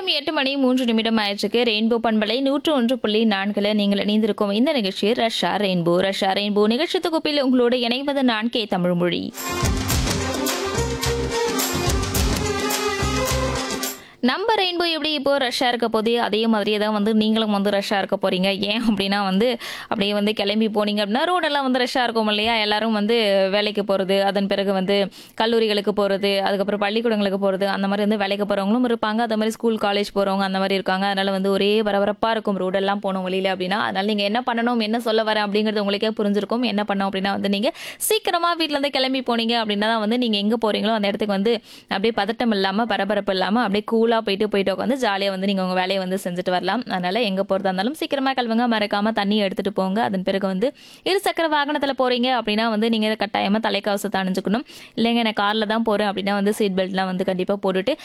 நேரம் எட்டு மணி மூன்று நிமிடம் ஆயிடுச்சுக்கு ரெயின்போ பண்பலை நூற்று ஒன்று புள்ளி நான்குல நீங்கள் இணைந்திருக்கும் இந்த நிகழ்ச்சி ரஷ்யா ரெயின்போ ரஷ்யா ரெயின்போ நிகழ்ச்சி தொகுப்பில் உங்களோடு இணைவது நான் கே தமிழ்மொழி நம்ம ரெயின்போ எப்படி இப்போ ரஷ்ஷாக இருக்க போதே அதே மாதிரியே தான் வந்து நீங்களும் வந்து ரஷ்ஷாக இருக்க போறீங்க ஏன் அப்படின்னா வந்து அப்படியே வந்து கிளம்பி போனீங்க அப்படின்னா ரோடெல்லாம் வந்து ரஷ்ஷாக இருக்கும் இல்லையா எல்லாரும் வந்து வேலைக்கு போகிறது அதன் பிறகு வந்து கல்லூரிகளுக்கு போகிறது அதுக்கப்புறம் பள்ளிக்கூடங்களுக்கு போகிறது அந்த மாதிரி வந்து வேலைக்கு போகிறவங்களும் இருப்பாங்க அதே மாதிரி ஸ்கூல் காலேஜ் போகிறவங்க அந்த மாதிரி இருக்காங்க அதனால வந்து ஒரே பரபரப்பாக இருக்கும் ரோடெல்லாம் போகணும் வெளியில் அப்படின்னா அதனால நீங்கள் என்ன பண்ணணும் என்ன சொல்ல வரேன் அப்படிங்கிறது உங்களுக்கே புரிஞ்சிருக்கும் என்ன பண்ணோம் அப்படின்னா வந்து நீங்கள் சீக்கிரமாக வீட்டிலேருந்து கிளம்பி போனீங்க அப்படின்னா தான் வந்து நீங்கள் எங்கே போகிறீங்களோ அந்த இடத்துக்கு வந்து அப்படியே பதட்டம் இல்லாமல் பரபரப்பு இல்லாமல் அப்படியே கூலாக போயிட்டு போயிட்டு உட்காந்து ஜாலியாக வந்து நீங்கள் உங்கள் வேலையை வந்து செஞ்சுட்டு வரலாம் அதனால் எங்கே போகிறதா இருந்தாலும் சீக்கிரமாக கிளம்புங்க மறக்காமல் தண்ணி எடுத்துகிட்டு போங்க அதன் பிறகு வந்து இருசக்கர வாகனத்தில் போகிறீங்க அப்படின்னா வந்து நீங்கள் கட்டாயமாக தலைக்கவசத்தை அணிஞ்சுக்கணும் இல்லைங்க நான் காரில் தான் போகிறேன் அப்படின்னா வந்து சீட் பெல்ட்லாம் வந்து கண்டிப்பாக போட்டுட்டு